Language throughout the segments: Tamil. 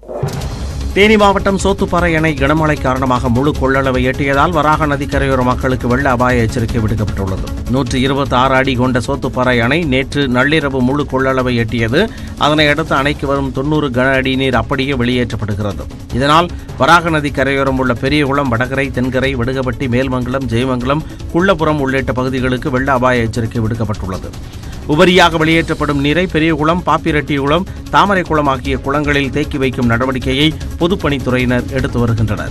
தேனி மாவட்டம் சோத்துப்பாறை அணை கனமழை காரணமாக முழு கொள்ளளவை எட்டியதால் வராக நதி கரையோர மக்களுக்கு வெள்ள அபாய எச்சரிக்கை விடுக்கப்பட்டுள்ளது நூற்றி இருபத்தி ஆறு அடி கொண்ட சோத்துப்பாறை அணை நேற்று நள்ளிரவு முழு கொள்ளளவை எட்டியது அதனை அடுத்து அணைக்கு வரும் தொண்ணூறு கன அடி நீர் அப்படியே வெளியேற்றப்படுகிறது இதனால் வராக நதி கரையோரம் உள்ள பெரியகுளம் வடகரை தென்கரை வடுகப்பட்டி மேல்மங்கலம் ஜெயமங்கலம் குள்ளபுரம் உள்ளிட்ட பகுதிகளுக்கு வெள்ள அபாய எச்சரிக்கை விடுக்கப்பட்டுள்ளது உபரியாக வெளியேற்றப்படும் நீரை பெரியகுளம் பாப்பிரெட்டிகுளம் தாமரைக்குளம் ஆகிய குளங்களில் தேக்கி வைக்கும் நடவடிக்கையை பொதுப்பணித்துறையினர் எடுத்து வருகின்றனர்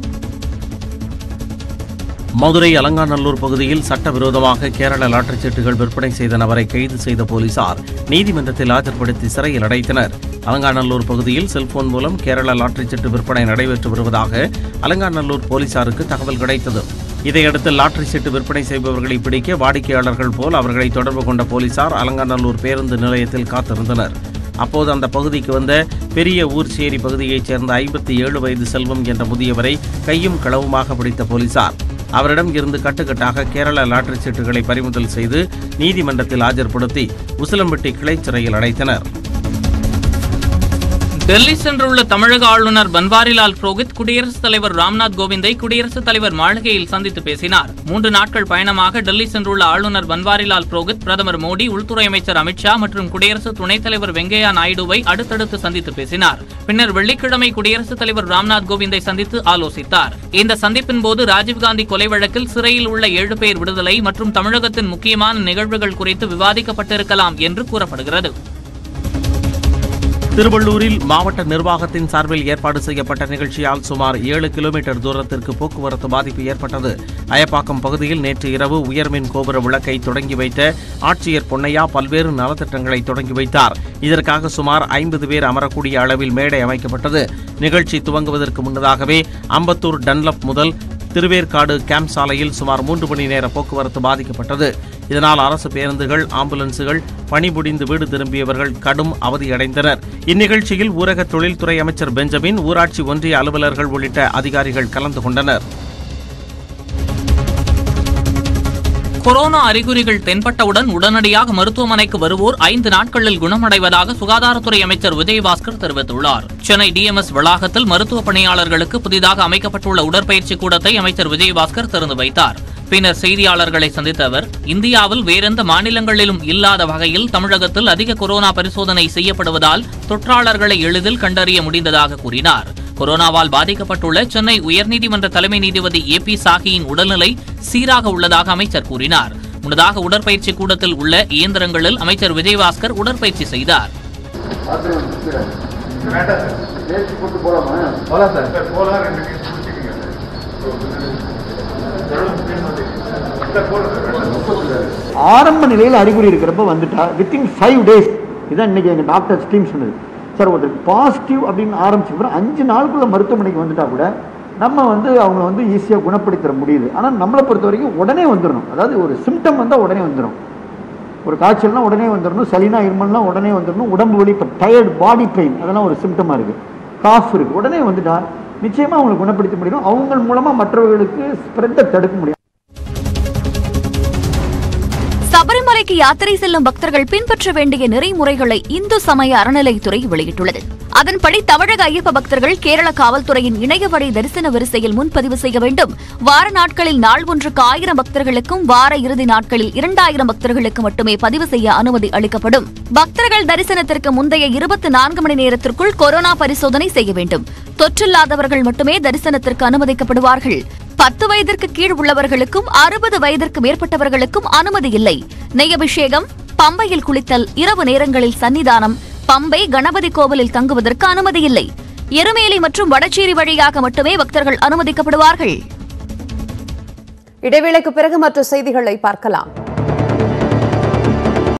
மதுரை அலங்காநல்லூர் பகுதியில் சட்டவிரோதமாக கேரள லாட்டரி சீட்டுகள் விற்பனை செய்த நபரை கைது செய்த போலீசார் நீதிமன்றத்தில் ஆஜர்படுத்தி சிறையில் அடைத்தனர் அலங்காநல்லூர் பகுதியில் செல்போன் மூலம் கேரள லாட்டரி சீட்டு விற்பனை நடைபெற்று வருவதாக அலங்காநல்லூர் போலீசாருக்கு தகவல் கிடைத்தது இதையடுத்து லாட்டரி சீட்டு விற்பனை செய்பவர்களை பிடிக்க வாடிக்கையாளர்கள் போல் அவர்களை தொடர்பு கொண்ட போலீசார் அலங்காநல்லூர் பேருந்து நிலையத்தில் காத்திருந்தனர் அப்போது அந்த பகுதிக்கு வந்த பெரிய ஊர்சேரி பகுதியைச் சேர்ந்த ஐம்பத்தி ஏழு வயது செல்வம் என்ற முதியவரை கையும் களவுமாக பிடித்த போலீசார் அவரிடம் இருந்து கட்டுக்கட்டாக கேரள லாட்டரி சீட்டுகளை பறிமுதல் செய்து நீதிமன்றத்தில் ஆஜர்படுத்தி உசிலம்பட்டி கிளை சிறையில் அடைத்தனர் டெல்லி சென்றுள்ள தமிழக ஆளுநர் பன்வாரிலால் புரோஹித் குடியரசுத் தலைவர் ராம்நாத் கோவிந்தை குடியரசுத் தலைவர் மாளிகையில் சந்தித்து பேசினார் மூன்று நாட்கள் பயணமாக டெல்லி சென்றுள்ள ஆளுநர் பன்வாரிலால் புரோஹித் பிரதமர் மோடி உள்துறை அமைச்சர் அமித்ஷா மற்றும் குடியரசு துணைத் தலைவர் வெங்கையா நாயுடுவை அடுத்தடுத்து சந்தித்து பேசினார் பின்னர் வெள்ளிக்கிழமை குடியரசுத் தலைவர் ராம்நாத் கோவிந்தை சந்தித்து ஆலோசித்தார் இந்த சந்திப்பின் போது ராஜீவ்காந்தி கொலை வழக்கில் சிறையில் உள்ள ஏழு பேர் விடுதலை மற்றும் தமிழகத்தின் முக்கியமான நிகழ்வுகள் குறித்து விவாதிக்கப்பட்டிருக்கலாம் என்று கூறப்படுகிறது திருவள்ளூரில் மாவட்ட நிர்வாகத்தின் சார்பில் ஏற்பாடு செய்யப்பட்ட நிகழ்ச்சியால் சுமார் ஏழு கிலோமீட்டர் தூரத்திற்கு போக்குவரத்து பாதிப்பு ஏற்பட்டது அயப்பாக்கம் பகுதியில் நேற்று இரவு உயர்மின் கோபுர விளக்கை தொடங்கி வைத்த ஆட்சியர் பொன்னையா பல்வேறு நலத்திட்டங்களை தொடங்கி வைத்தார் இதற்காக சுமார் ஐம்பது பேர் அமரக்கூடிய அளவில் மேடை அமைக்கப்பட்டது நிகழ்ச்சி துவங்குவதற்கு முன்னதாகவே அம்பத்தூர் டன்லப் முதல் திருவேற்காடு கேம்ப் சாலையில் சுமார் மூன்று மணி நேர போக்குவரத்து பாதிக்கப்பட்டது இதனால் அரசு பேருந்துகள் ஆம்புலன்ஸுகள் பணிபுரிந்து வீடு திரும்பியவர்கள் கடும் அவதியடைந்தனர் இந்நிகழ்ச்சியில் ஊரக தொழில்துறை அமைச்சர் பெஞ்சமின் ஊராட்சி ஒன்றிய அலுவலர்கள் உள்ளிட்ட அதிகாரிகள் கலந்து கொண்டனர் கொரோனா அறிகுறிகள் தென்பட்டவுடன் உடனடியாக மருத்துவமனைக்கு வருவோர் ஐந்து நாட்களில் குணமடைவதாக சுகாதாரத்துறை அமைச்சர் விஜயபாஸ்கர் தெரிவித்துள்ளார் சென்னை டிஎம்எஸ் வளாகத்தில் மருத்துவ பணியாளர்களுக்கு புதிதாக அமைக்கப்பட்டுள்ள உடற்பயிற்சி கூடத்தை அமைச்சர் விஜயபாஸ்கர் திறந்து வைத்தார் பின்னர் செய்தியாளர்களை சந்தித்த அவர் இந்தியாவில் வேறெந்த மாநிலங்களிலும் இல்லாத வகையில் தமிழகத்தில் அதிக கொரோனா பரிசோதனை செய்யப்படுவதால் தொற்றாளர்களை எளிதில் கண்டறிய முடிந்ததாக கூறினார் கொரோனாவால் பாதிக்கப்பட்டுள்ள சென்னை உயர்நீதிமன்ற தலைமை நீதிபதி ஏ பி சாகியின் உடல்நிலை சீராக உள்ளதாக அமைச்சர் கூறினார் முன்னதாக உடற்பயிற்சி கூடத்தில் உள்ள இயந்திரங்களில் அமைச்சர் விஜயபாஸ்கர் உடற்பயிற்சி செய்தார் ஆரம்ப நிலையில் அறிகுறி இருக்கிறப்ப வந்துட்டா வித்தின் ஃபைவ் டேஸ் இதான் இன்னைக்கு எங்கள் டாக்டர்ஸ் டீம் சொன்னது சார் ஒருத்தருக்கு பாசிட்டிவ் அப்படின்னு ஆரம்பிச்சப்பறம் அஞ்சு நாளுக்குள்ள மருத்துவமனைக்கு வந்துட்டா கூட நம்ம வந்து அவங்கள வந்து ஈஸியாக குணப்படுத்திட முடியுது ஆனால் நம்மளை பொறுத்த வரைக்கும் உடனே வந்துடணும் அதாவது ஒரு சிம்டம் வந்தால் உடனே வந்துடும் ஒரு காய்ச்சல்னா உடனே வந்துடணும் சளினா இருமல்னா உடனே வந்துடணும் உடம்பு வலி இப்போ டயர்டு பாடி பெயின் அதெல்லாம் ஒரு சிம்டமாக இருக்குது காஃப் இருக்குது உடனே வந்துட்டா நிச்சயமாக அவங்களை குணப்படுத்த முடியும் அவங்க மூலமாக மற்றவர்களுக்கு ஸ்ப்ரெட்டை தடுக்க முடியும் சபரிமலைக்கு யாத்திரை செல்லும் பக்தர்கள் பின்பற்ற வேண்டிய நெறிமுறைகளை இந்து சமய அறநிலைத்துறை வெளியிட்டுள்ளது அதன்படி தமிழக ஐயப்ப பக்தர்கள் கேரள காவல்துறையின் இணையவழி தரிசன வரிசையில் முன்பதிவு செய்ய வேண்டும் வார நாட்களில் நாள் ஒன்றுக்கு ஆயிரம் பக்தர்களுக்கும் வார இறுதி நாட்களில் இரண்டாயிரம் பக்தர்களுக்கு மட்டுமே பதிவு செய்ய அனுமதி அளிக்கப்படும் பக்தர்கள் தரிசனத்திற்கு முந்தைய இருபத்தி நான்கு மணி நேரத்திற்குள் கொரோனா பரிசோதனை செய்ய வேண்டும் தொற்றில்லாதவர்கள் மட்டுமே தரிசனத்திற்கு அனுமதிக்கப்படுவார்கள் பத்து வயதிற்கு கீழ் உள்ளவர்களுக்கும் அறுபது வயதிற்கு மேற்பட்டவர்களுக்கும் அனுமதி இல்லை நெய் அபிஷேகம் பம்பையில் குளித்தல் இரவு நேரங்களில் சன்னிதானம் பம்பை கணபதி கோவிலில் தங்குவதற்கு அனுமதி இல்லை எருமேலி மற்றும் வடச்சேரி வழியாக மட்டுமே பக்தர்கள் அனுமதிக்கப்படுவார்கள் இடைவேளைக்கு பிறகு மற்ற செய்திகளை பார்க்கலாம்